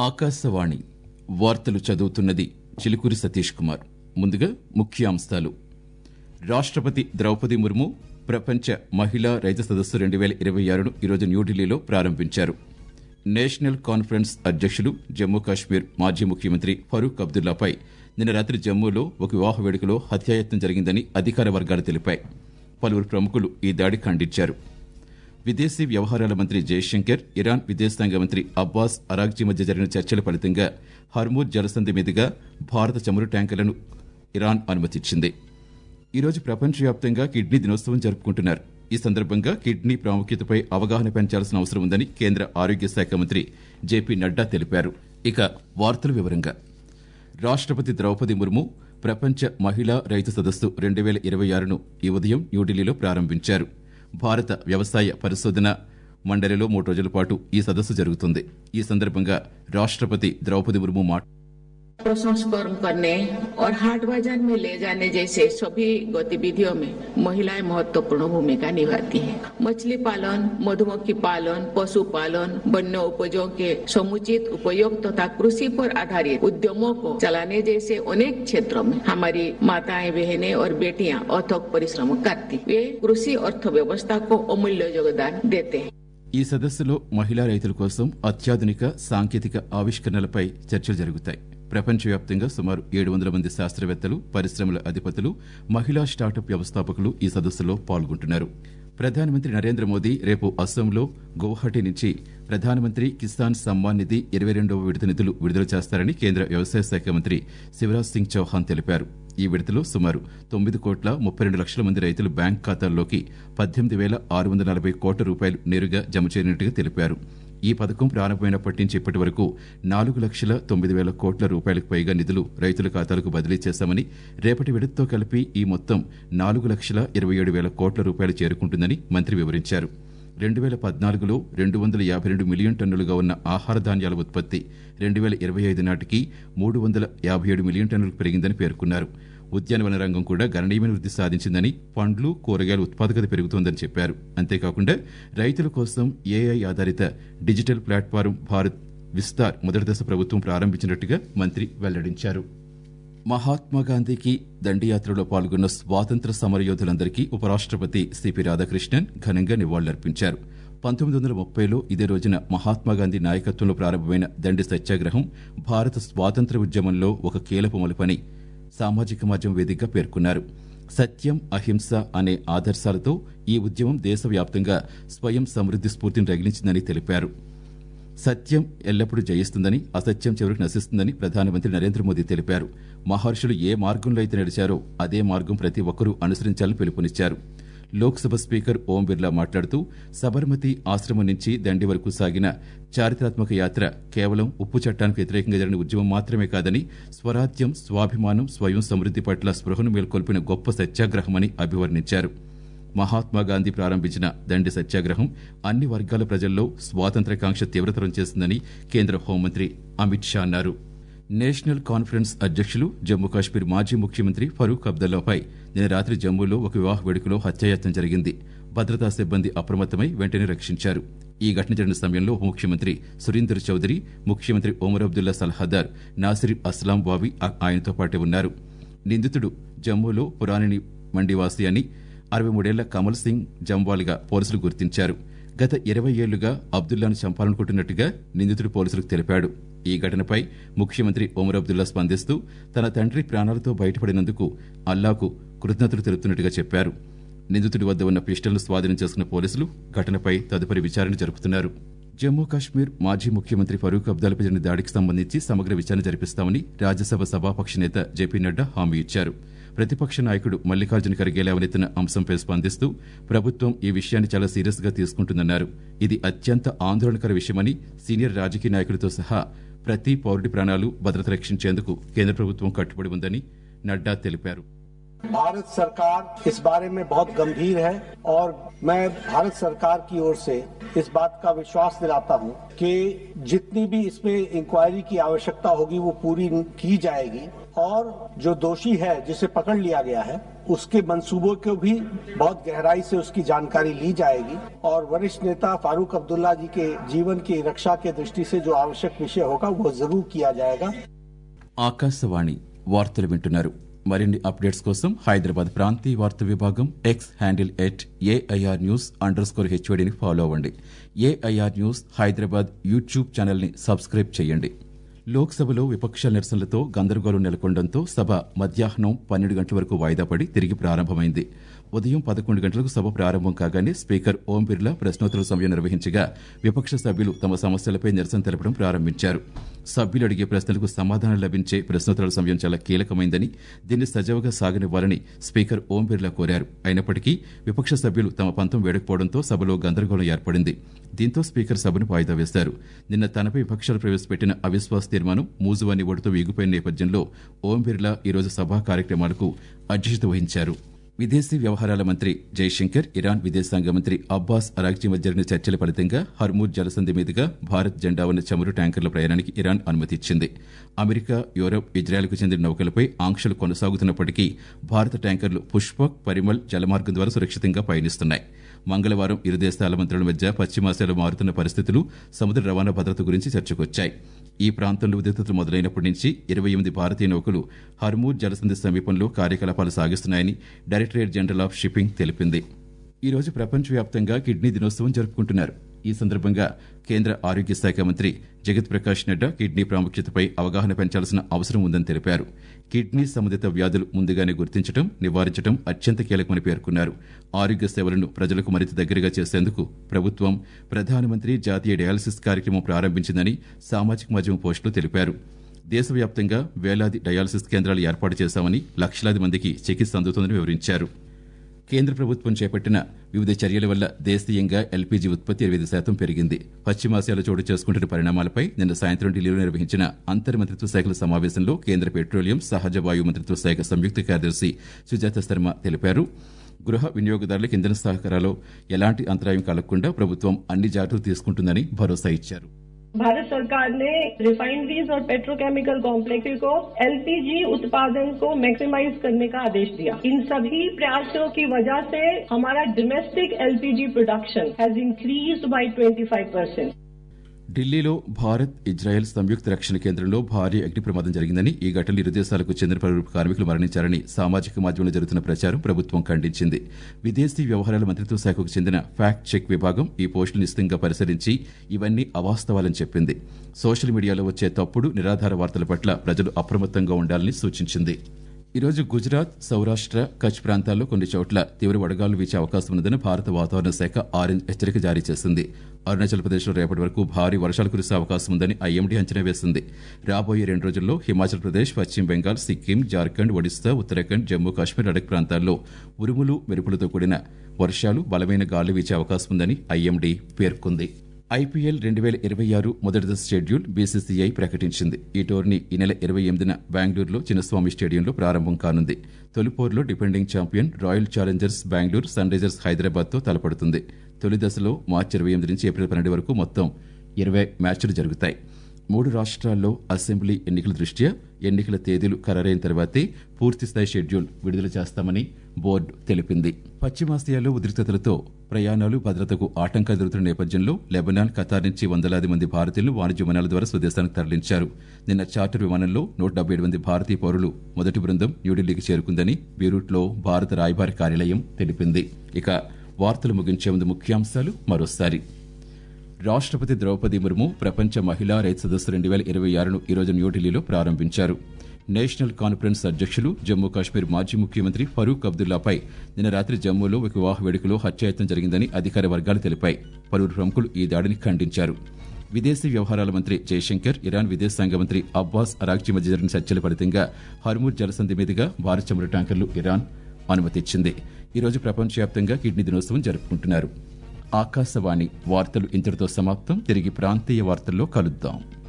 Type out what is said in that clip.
ఆకాశవాణి వార్తలు చదువుతున్నది చిలుకూరి సతీష్ కుమార్ ముందుగా ముఖ్యాంశాలు రాష్ట్రపతి ద్రౌపది ముర్ము ప్రపంచ మహిళా రైతు సదస్సు రెండు వేల ఇరవై ఆరును ఈరోజు న్యూఢిల్లీలో ప్రారంభించారు నేషనల్ కాన్ఫరెన్స్ అధ్యక్షులు జమ్మూ కాశ్మీర్ మాజీ ముఖ్యమంత్రి ఫరూక్ అబ్దుల్లాపై నిన్న రాత్రి జమ్మూలో ఒక వివాహ వేడుకలో హత్యాయత్నం జరిగిందని అధికార వర్గాలు తెలిపాయి పలువురు ప్రముఖులు ఈ దాడి ఖండించారు విదేశీ వ్యవహారాల మంత్రి జయశంకర్ ఇరాన్ విదేశాంగ మంత్రి అబ్బాస్ అరాగ్జీ మధ్య జరిగిన చర్చల ఫలితంగా హర్మూజ్ జలసంధి మీదుగా భారత చమురు ట్యాంకర్లను ఇరాన్ అనుమతిచ్చింది ఈరోజు ప్రపంచవ్యాప్తంగా కిడ్నీ దినోత్సవం జరుపుకుంటున్నారు ఈ సందర్భంగా కిడ్నీ ప్రాముఖ్యతపై అవగాహన పెంచాల్సిన అవసరం ఉందని కేంద్ర ఆరోగ్య శాఖ మంత్రి జేపీ నడ్డా తెలిపారు ఇక వార్తల వివరంగా రాష్ట్రపతి ద్రౌపది ముర్ము ప్రపంచ మహిళా రైతు సదస్సు రెండు వేల ఇరవై ఆరును ఈ ఉదయం న్యూఢిల్లీలో ప్రారంభించారు భారత వ్యవసాయ పరిశోధన మండలిలో మూడు రోజుల పాటు ఈ సదస్సు జరుగుతుంది ఈ సందర్భంగా రాష్ట్రపతి ద్రౌపది ముర్ము మాట్లాడుతూ प्रसंस्करण करने और हाट बाजार में ले जाने जैसे सभी गतिविधियों में महिलाएं महत्वपूर्ण भूमिका निभाती हैं। मछली पालन मधुमक्खी पालन पशु पालन वन्य उपजों के समुचित उपयोग तथा कृषि पर आधारित उद्यमों को चलाने जैसे अनेक क्षेत्रों में हमारी माताएं बहनें और बेटियां अथक परिश्रम करती वे कृषि अर्थव्यवस्था को अमूल्य योगदान देते हैं ఈ సదస్సులో మహిళా రైతుల కోసం అత్యాధునిక సాంకేతిక ఆవిష్కరణలపై చర్చలు జరుగుతాయి ప్రపంచవ్యాప్తంగా సుమారు ఏడు వందల మంది శాస్త్రవేత్తలు పరిశ్రమల అధిపతులు మహిళా స్టార్టప్ వ్యవస్థాపకులు ఈ సదస్సులో పాల్గొంటున్నారు ప్రధానమంత్రి నరేంద్ర మోదీ రేపు అస్సాంలో గౌహటి నుంచి ప్రధానమంత్రి కిసాన్ సమ్మాన్ నిధి ఇరవై రెండవ విడత నిధులు విడుదల చేస్తారని కేంద్ర వ్యవసాయ శాఖ మంత్రి శివరాజ్ సింగ్ చౌహాన్ తెలిపారు ఈ విడతలో సుమారు తొమ్మిది కోట్ల ముప్పై రెండు లక్షల మంది రైతులు బ్యాంక్ ఖాతాల్లోకి పద్దెనిమిది వేల ఆరు వందల నలభై కోట్ల రూపాయలు నేరుగా జమ చేయనున్నట్టుగా తెలిపారు ఈ పథకం ప్రారంభమైనప్పటి నుంచి ఇప్పటి వరకు నాలుగు లక్షల తొమ్మిది వేల కోట్ల రూపాయలకు పైగా నిధులు రైతుల ఖాతాలకు బదిలీ చేశామని రేపటి విడతతో కలిపి ఈ మొత్తం నాలుగు లక్షల ఇరవై ఏడు వేల కోట్ల రూపాయలు చేరుకుంటుందని మంత్రి వివరించారు రెండు వేల పద్నాలుగులో రెండు వందల యాభై రెండు మిలియన్ టన్నులుగా ఉన్న ఆహార ధాన్యాల ఉత్పత్తి రెండు వేల ఇరవై ఐదు నాటికి మూడు వందల యాభై ఏడు మిలియన్ టన్నులకు పెరిగిందని పేర్కొన్నారు ఉద్యానవన రంగం కూడా గణనీయమైన వృద్ధి సాధించిందని పండ్లు కూరగాయల ఉత్పాదకత పెరుగుతోందని చెప్పారు అంతేకాకుండా రైతుల కోసం ఏఐ ఆధారిత డిజిటల్ ప్లాట్ఫారం భారత్ విస్తార్ మొదటి దశ ప్రభుత్వం ప్రారంభించినట్టుగా మంత్రి వెల్లడించారు మహాత్మా గాంధీకి దండియాత్రలో పాల్గొన్న స్వాతంత్ర సమరయోధులందరికీ ఉపరాష్ట్రపతి సిపి రాధాకృష్ణన్ ఘనంగా నివాళులర్పించారు పంతొమ్మిది వందల ముప్పైలో ఇదే రోజున మహాత్మాగాంధీ నాయకత్వంలో ప్రారంభమైన దండి సత్యాగ్రహం భారత స్వాతంత్ర ఉద్యమంలో ఒక కీలపు మలుపని సామాజిక మాధ్యమం వేదికగా పేర్కొన్నారు సత్యం అహింస అనే ఆదర్శాలతో ఈ ఉద్యమం దేశవ్యాప్తంగా స్వయం సమృద్ది స్ఫూర్తిని రగిలించిందని తెలిపారు సత్యం ఎల్లప్పుడూ జయిస్తుందని అసత్యం చివరికి నశిస్తుందని ప్రధానమంత్రి నరేంద్ర మోదీ తెలిపారు మహర్షులు ఏ మార్గంలో అయితే నడిచారో అదే మార్గం ప్రతి ఒక్కరూ అనుసరించాలని పిలుపునిచ్చారు లోక్సభ స్పీకర్ ఓం బిర్లా మాట్లాడుతూ సబర్మతి ఆశ్రమం నుంచి దండి వరకు సాగిన చారిత్రాత్మక యాత్ర కేవలం ఉప్పు చట్టానికి వ్యతిరేకంగా జరిగిన ఉద్యమం మాత్రమే కాదని స్వరాజ్యం స్వాభిమానం స్వయం సమృద్ది పట్ల స్పృహను మేల్కొల్పిన గొప్ప సత్యాగ్రహమని అభివర్ణించారు మహాత్మా గాంధీ ప్రారంభించిన దండి సత్యాగ్రహం అన్ని వర్గాల ప్రజల్లో స్వాతంత్ర్యకాంక్ష తీవ్రతరం చేసిందని కేంద్ర హోంమంత్రి అమిత్ షా అన్నారు నేషనల్ కాన్ఫరెన్స్ అధ్యక్షులు జమ్మూ కాశ్మీర్ మాజీ ముఖ్యమంత్రి ఫరూక్ అబ్దుల్లాపై నిన్న రాత్రి జమ్మూలో ఒక వివాహ వేడుకలో హత్యాయత్నం జరిగింది భద్రతా సిబ్బంది అప్రమత్తమై వెంటనే రక్షించారు ఈ ఘటన జరిగిన సమయంలో ఉప ముఖ్యమంత్రి సురీందర్ చౌదరి ముఖ్యమంత్రి ఒమర్ అబ్దుల్లా సలహాదార్ నాసిర్ అస్లాం బావి ఆయనతో పాటే ఉన్నారు నిందితుడు జమ్మూలో పురాణిని మండివాసి అని అరవై మూడేళ్ల కమల్ సింగ్ జంవాల్గా పోలీసులు గుర్తించారు గత ఇరవై ఏళ్లుగా అబ్దుల్లాను చంపాలనుకుంటున్నట్టుగా నిందితుడు పోలీసులకు తెలిపాడు ఈ ఘటనపై ముఖ్యమంత్రి ఒమర్ అబ్దుల్లా స్పందిస్తూ తన తండ్రి ప్రాణాలతో బయటపడినందుకు అల్లాకు కృతజ్ఞతలు తెలుపుతున్నట్టుగా చెప్పారు నిందితుడి వద్ద ఉన్న పిస్టల్ను స్వాధీనం చేసుకున్న పోలీసులు ఘటనపై తదుపరి విచారణ జరుపుతున్నారు జమ్మూ కాశ్మీర్ మాజీ ముఖ్యమంత్రి ఫరూక్ అబ్దాల్పై జరిగిన దాడికి సంబంధించి సమగ్ర విచారణ జరిపిస్తామని రాజ్యసభ సభాపక్ష నేత జేపీ నడ్డా హామీ ఇచ్చారు ప్రతిపక్ష నాయకుడు మల్లికార్జున ఖర్గే లేవనెత్తిన అంశంపై స్పందిస్తూ ప్రభుత్వం ఈ విషయాన్ని చాలా సీరియస్ గా తీసుకుంటుందన్నారు ఇది అత్యంత ఆందోళనకర విషయమని సీనియర్ రాజకీయ నాయకులతో సహా ప్రతి పౌరుడి ప్రాణాలు భద్రత రక్షించేందుకు కేంద్ర ప్రభుత్వం కట్టుబడి ఉందని నడ్డా తెలిపారు भारत सरकार इस बारे में बहुत गंभीर है और मैं भारत सरकार की ओर से इस बात का विश्वास दिलाता हूं कि जितनी भी इसमें इंक्वायरी की आवश्यकता होगी वो पूरी की जाएगी और जो दोषी है जिसे पकड़ लिया गया है उसके मंसूबों को भी बहुत गहराई से उसकी जानकारी ली जाएगी और वरिष्ठ नेता फारूक अब्दुल्ला जी के जीवन की रक्षा के दृष्टि से जो आवश्यक विषय होगा वो जरूर किया जाएगा ఆకాశవాణి వార్తలు వింటున్నారు మరిన్ని అప్డేట్స్ కోసం హైదరాబాద్ ప్రాంతీయ వార్తా విభాగం X handle at AIR news under score హెచ్ఓడిని ఫాలో అవ్వండి ఏఐఆర్ న్యూస్ హైదరాబాద్ యూట్యూబ్ ఛానల్ని సబ్స్క్రైబ్ చేయండి లోక్సభలో విపక్షాల నిరసనలతో గందరగోళం నెలకొనడంతో సభ మధ్యాహ్నం పన్నెండు గంటల వరకు వాయిదా పడి తిరిగి ప్రారంభమైంది ఉదయం పదకొండు గంటలకు సభ ప్రారంభం కాగానే స్పీకర్ ఓం బిర్లా ప్రశ్నోత్తరాల సమయం నిర్వహించగా విపక్ష సభ్యులు తమ సమస్యలపై నిరసన తెలపడం ప్రారంభించారు సభ్యులు అడిగే ప్రశ్నలకు సమాధానం లభించే ప్రశ్నోత్తరాల సమయం చాలా కీలకమైందని దీన్ని సజావుగా సాగనివ్వాలని స్పీకర్ ఓం బిర్లా కోరారు అయినప్పటికీ విపక్ష సభ్యులు తమ పంతం వేడకపోవడంతో సభలో గందరగోళం ఏర్పడింది దీంతో స్పీకర్ సభను వాయిదా వేశారు నిన్న తనపై విపక్షాలు ప్రవేశపెట్టిన అవిశ్వాస తీర్మానం మూజువాని ఓటుతో వీగిపోయిన నేపథ్యంలో ఓం బిర్లా ఈరోజు సభా కార్యక్రమాలకు అధ్యక్షత వహించారు విదేశీ వ్యవహారాల మంత్రి జైశంకర్ ఇరాన్ విదేశాంగ మంత్రి అబ్బాస్ అరాగ్జీ మధ్య జరిగిన చర్చల ఫలితంగా హర్మూర్ జలసంధి మీదుగా భారత్ జెండా ఉన్న చమురు ట్యాంకర్ల ప్రయాణానికి ఇరాన్ అనుమతి ఇచ్చింది అమెరికా యూరప్ ఇజ్రాయెల్కు చెందిన నౌకలపై ఆంక్షలు కొనసాగుతున్నప్పటికీ భారత ట్యాంకర్లు పుష్పక్ పరిమల్ జలమార్గం ద్వారా సురక్షితంగా పయనిస్తున్నాయి మంగళవారం ఇరు దేశాల మంత్రుల మధ్య పశ్చిమాసియాలో మారుతున్న పరిస్థితులు సముద్ర రవాణా భద్రత గురించి చర్చకొచ్చాయి ఈ ప్రాంతంలో ఉద్రిక్తతలు మొదలైనప్పటి నుంచి ఇరవై ఎనిమిది భారతీయ నౌకలు హర్మూర్ జలసంధి సమీపంలో కార్యకలాపాలు సాగిస్తున్నాయని డైరెక్టరేట్ జనరల్ ఆఫ్ షిప్పింగ్ తెలిపింది ఈ రోజు ప్రపంచవ్యాప్తంగా కిడ్నీ దినోత్సవం జరుపుకుంటున్నారు ఈ సందర్భంగా కేంద్ర ఆరోగ్య శాఖ మంత్రి జగత్ ప్రకాష్ నడ్డా కిడ్నీ ప్రాముఖ్యతపై అవగాహన పెంచాల్సిన అవసరం ఉందని తెలిపారు కిడ్నీ సంబంధిత వ్యాధులు ముందుగానే గుర్తించడం నివారించడం అత్యంత కీలకమని పేర్కొన్నారు ఆరోగ్య సేవలను ప్రజలకు మరింత దగ్గరగా చేసేందుకు ప్రభుత్వం ప్రధానమంత్రి జాతీయ డయాలసిస్ కార్యక్రమం ప్రారంభించిందని సామాజిక మాధ్యమం పోస్టులు తెలిపారు దేశవ్యాప్తంగా వేలాది డయాలసిస్ కేంద్రాలు ఏర్పాటు చేశామని లక్షలాది మందికి చికిత్స అందుతోందని వివరించారు కేంద్ర ప్రభుత్వం చేపట్టిన వివిధ చర్యల వల్ల దేశీయంగా ఎల్పీజీ ఉత్పత్తి ఇరవై ఐదు శాతం పెరిగింది పశ్చిమాసియాలో చోటు చేసుకుంటున్న పరిణామాలపై నిన్న సాయంత్రం ఢిల్లీలో నిర్వహించిన అంతర్ మంత్రిత్వ శాఖల సమావేశంలో కేంద్ర పెట్రోలియం సహజ వాయు మంత్రిత్వ శాఖ సంయుక్త కార్యదర్శి సుజాత శర్మ తెలిపారు గృహ వినియోగదారులకు ఇంధన సహకారాలు ఎలాంటి అంతరాయం కలగకుండా ప్రభుత్వం అన్ని జాగ్రత్తలు తీసుకుంటుందని భరోసా ఇచ్చారు भारत सरकार ने रिफाइनरीज और पेट्रोकेमिकल कॉम्प्लेक्स को एलपीजी उत्पादन को मैक्सिमाइज करने का आदेश दिया इन सभी प्रयासों की वजह से हमारा domestic LPG production has increase by 25 percent ఢిల్లీలో భారత్ ఇజ్రాయెల్ సంయుక్త రక్షణ కేంద్రంలో భారీ అగ్ని ప్రమాదం జరిగిందని ఈ ఘటనలో ఇరు దేశాలకు చెందిన పలువురు కార్మికులు మరణించారని సామాజిక మాధ్యమంలో జరుగుతున్న ప్రచారం ప్రభుత్వం ఖండించింది విదేశీ వ్యవహారాల మంత్రిత్వ శాఖకు చెందిన ఫ్యాక్ట్ చెక్ విభాగం ఈ పోస్టులు నిశ్చితంగా పరిశీలించి ఇవన్నీ అవాస్తవాలని చెప్పింది సోషల్ మీడియాలో వచ్చే తప్పుడు నిరాధార వార్తల పట్ల ప్రజలు అప్రమత్తంగా ఉండాలని సూచించింది ఈరోజు గుజరాత్ సౌరాష్ట్ర కచ్ ప్రాంతాల్లో కొన్ని చోట్ల తీవ్ర వడగాలు వీచే అవకాశం ఉన్నదని భారత వాతావరణ శాఖ ఆరెంజ్ హెచ్చరిక జారీ చేసింది అరుణాచల్ ప్రదేశ్లో రేపటి వరకు భారీ వర్షాలు కురిసే అవకాశం ఉందని ఐఎండీ అంచనా వేసింది రాబోయే రెండు రోజుల్లో హిమాచల్ ప్రదేశ్ పశ్చిమ బెంగాల్ సిక్కిం జార్ఖండ్ ఒడిశా ఉత్తరాఖండ్ జమ్మూ కాశ్మీర్ లడక్ ప్రాంతాల్లో ఉరుములు మెరుపులతో కూడిన వర్షాలు బలమైన గాలి వీచే అవకాశం ఉందని ఐఎండీ పేర్కొంది ఐపీఎల్ రెండు వేల ఇరవై ఆరు మొదటి దశ షెడ్యూల్ బీసీసీఐ ప్రకటించింది ఈ టోర్నీ ఈ నెల ఇరవై ఎనిమిదిన బెంగళూరులో చిన్నస్వామి స్టేడియంలో ప్రారంభం కానుంది తొలిపోరులో defending champion Royal Challengers Bengaluru Sunrisers హైదరాబాద్తో తలపడుతుంది తొలి దశలో మార్చి ఇరవై ఎనిమిది నుంచి ఏప్రిల్ పన్నెండు వరకు మొత్తం ఇరవై మ్యాచ్లు జరుగుతాయి మూడు రాష్ట్రాల్లో అసెంబ్లీ ఎన్నికల దృష్ట్యా ఎన్నికల తేదీలు ఖరారైన తర్వాతే పూర్తిస్థాయి షెడ్యూల్ విడుదల చేస్తామని బోర్డు తెలిపింది పశ్చిమాసియాలో ఉద్రిక్తతలతో ప్రయాణాలు భద్రతకు ఆటంకాలు జరుగుతున్న నేపథ్యంలో లెబనాన్ ఖతార్ నుంచి వందలాది మంది భారతీయులను వాణిజ్య విమానాల ద్వారా స్వదేశానికి తరలించారు నిన్న చార్టర్ విమానంలో నూట డెబ్బై ఏడు మంది భారతీయ పౌరులు మొదటి బృందం న్యూఢిల్లీకి చేరుకుందని బీరూట్లో భారత రాయబారి కార్యాలయం తెలిపింది ఇక వార్తలు ముగించే ముందు ముఖ్యాంశాలు మరోసారి రాష్ట్రపతి ద్రౌపది ముర్ము ప్రపంచ మహిళా రైతు సదస్సు రెండు వేల ఇరవై ఆరును ఈరోజు న్యూఢిల్లీలో ప్రారంభించారు నేషనల్ కాన్ఫరెన్స్ అధ్యక్షులు జమ్మూ కాశ్మీర్ మాజీ ముఖ్యమంత్రి ఫరూక్ అబ్దుల్లాపై నిన్న రాత్రి జమ్మూలో ఒక వివాహ వేడుకలో హత్యాయత్నం జరిగిందని అధికార వర్గాలు తెలిపాయి పలువురు ప్రముఖులు ఈ దాడిని ఖండించారు విదేశీ వ్యవహారాల మంత్రి జయశంకర్ ఇరాన్ విదేశాంగ మంత్రి అబ్బాస్ అరాక్జీ మధ్య జరిగిన చర్చల ఫలితంగా హర్మూర్ జలసంధి మీదుగా భారత చమురు ట్యాంకర్లు ఇరాన్ అనుమతిచ్చింది ఈ రోజు ప్రపంచవ్యాప్తంగా కిడ్నీ దినోత్సవం జరుపుకుంటున్నారు ఆకాశవాణి వార్తలు ఇంతటితో సమాప్తం తిరిగి ప్రాంతీయ వార్తల్లో కలుద్దాం